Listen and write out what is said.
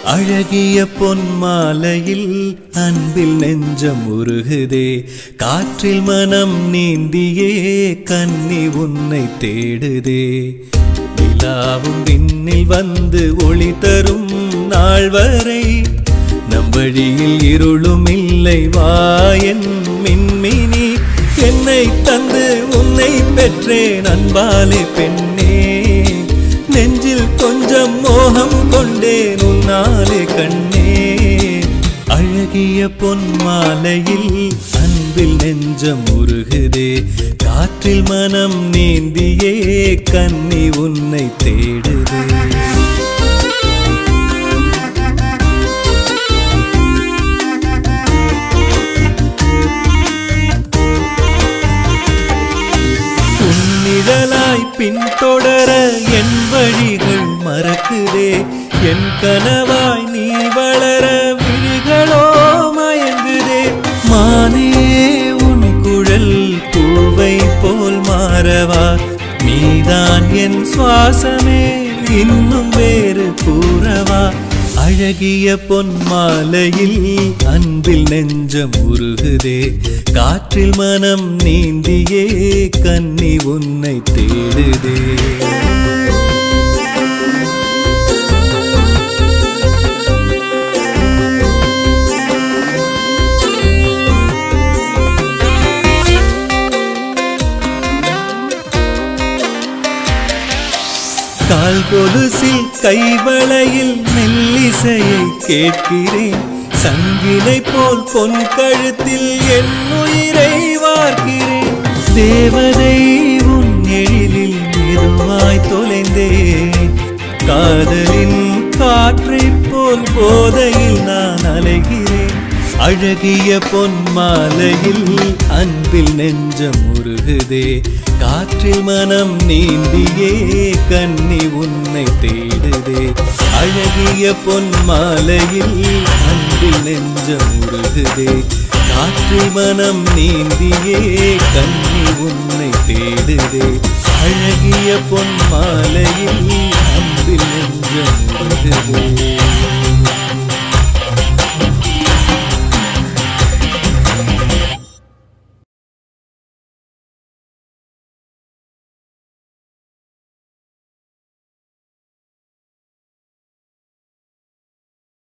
அழகிய பொன் மாலையில் அன்பில் நெஞ்சம் உருகுதே காற்றில் மனம் நீந்தியே கன்னி உன்னை தேடுதே நிலாவும் விண்ணில் வந்து ஒளி தரும் நாள் வரை நம் வழியில் இருளும் இல்லை வாயன் மின்மினி என்னை தந்து உன்னை பெற்றேன் அன்பாலே பெண்ணே நெஞ்சில் கொஞ்சம் மோகம் கொண்டேன் உன்னாலே கண்ணே அழகிய பொன் மாலையில் அன்பில் நெஞ்சம் உருகுதே காற்றில் மனம் நீந்தியே கன்னி உன்னை தேடுதே உன்னிழலாய் பின்தொடர என் வழிகள் மறக்குதே என் கனவாய் நீ வளர விழிகளோ மயங்குதே மானே உன் குழல் பூவை போல் மாறவா நீதான் என் சுவாசமே இன்னும் வேறு கூறவா அழகிய பொன் மாலையில் அன்பில் நெஞ்சம் உருகுதே காற்றில் மனம் நீந்தியே கன்னி உன்னை தேடுதே கால் கொலுசில் கைவளையில் மெல்லிசையை கேட்கிறேன் சங்கிலை போல் பொன் கழுத்தில் என் உயிரை வார்க்கிறேன் தேவதை உன் எழிலில் மெதுவாய் தொலைந்தேன் காதலின் காற்றைப் போல் போதையில் நான் அலைகிறேன் அழகிய பொன் மாலையில் அன்பில் நெஞ்சம் உருகுதே காற்றில் மனம் நீந்தியே கன்னி உன்னை தேடுதே அழகிய பொன் மாலையில் அன்பில் நெஞ்சம் உருகுதே காற்றில் மனம் நீந்தியே கன்னி உன்னை தேடுதே அழகிய பொன் மாலையில் அன்பில் நெஞ்சம் உருகுதே